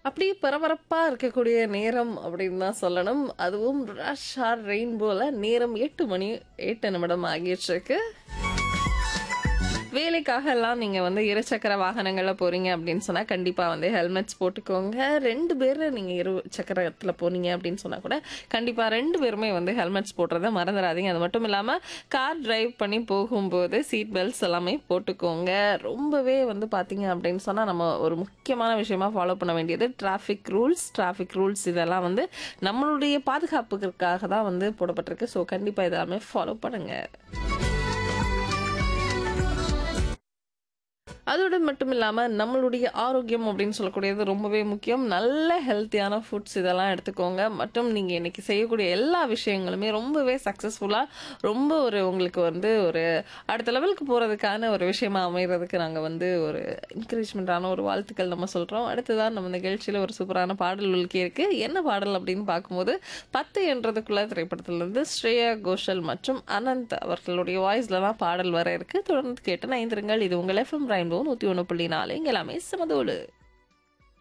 அப்படியே பரபரப்பா இருக்கக்கூடிய நேரம் அப்படின்னு தான் சொல்லணும். அதுவும் ரஷ் ஆர் ரெயின்போல நேரம் 8 மணி 8 நிமிடம் ஆகிட்டிருக்கு. வேலைக்காகலாம் நீங்க வந்து இருசக்கர வாகனங்கள்ல போறீங்க அப்படின்னு சொன்னா, கண்டிப்பா வந்து ஹெல்மெட்ஸ் போட்டுக்கோங்க. 2 பேரு நீங்க இரு சக்கரத்துல போனீங்க அப்படின்னு சொன்னா கூட, கண்டிப்பா 2 பேருமே வந்து ஹெல்மெட்ஸ் போடுறத மறந்துறாதீங்க. அது மட்டும் இல்லாம கார் டிரைவ் பண்ணி போகும்போது சீட் பெல்ட்ஸ் எல்லாமே போட்டுக்கோங்க. ரொம்பவே வந்து பார்த்தீங்க அப்படின்னு சொன்னா, நம்ம ஒரு முக்கியமான விஷயமா ஃபாலோ பண்ண வேண்டியது டிராஃபிக் ரூல்ஸ். டிராஃபிக் ரூல்ஸ் இதெல்லாம் வந்து நம்மளுடைய பாதுகாப்புக்காக தான் வந்து போடப்பட்டிருக்கு. ஸோ கண்டிப்பா இதெல்லாமே ஃபாலோ பண்ணுங்க. அதோடு மட்டும் இல்லாம நம்மளுடைய ஆரோக்கியம் அப்படின்னு சொல்லக்கூடியது ரொம்பவே முக்கியம். நல்ல ஹெல்த்தியான ஃபுட்ஸ் இதெல்லாம் எடுத்துக்கோங்க. மற்றும் நீங்க இன்னைக்கு செய்யக்கூடிய எல்லா விஷயங்களுமே ரொம்பவே சக்சஸ்ஃபுல்லா ரொம்ப ஒரு உங்களுக்கு வந்து ஒரு அடுத்த லெவலுக்கு போறதுக்கான ஒரு விஷயமா அமையறதுக்கு நாங்க வந்து ஒரு என்கரேஜ்மென்ட்டான ஒரு வாழ்த்துக்கள் நம்ம சொல்றோம். அடுத்ததா நம்ம நிகழ்ச்சியில ஒரு சூப்பரான பாடல் ஒலிக்க இருக்கு. என்ன பாடல் அப்படின்னு பார்க்கும்போது, 10 என்றதுக்குள்ள திரைப்படத்திலிருந்து ஸ்ரேயா கோஷல் மற்றும் அனந்த் அவர்களுடைய வாய்ஸ்ல தான் பாடல் வர இருக்கு. தொடர்ந்து கேட்டு இணைந்திருங்கள். இது உங்கள் எஃப்எம் ரெயின்போ 101.4 இங்க எல்லாமே சமதோடு.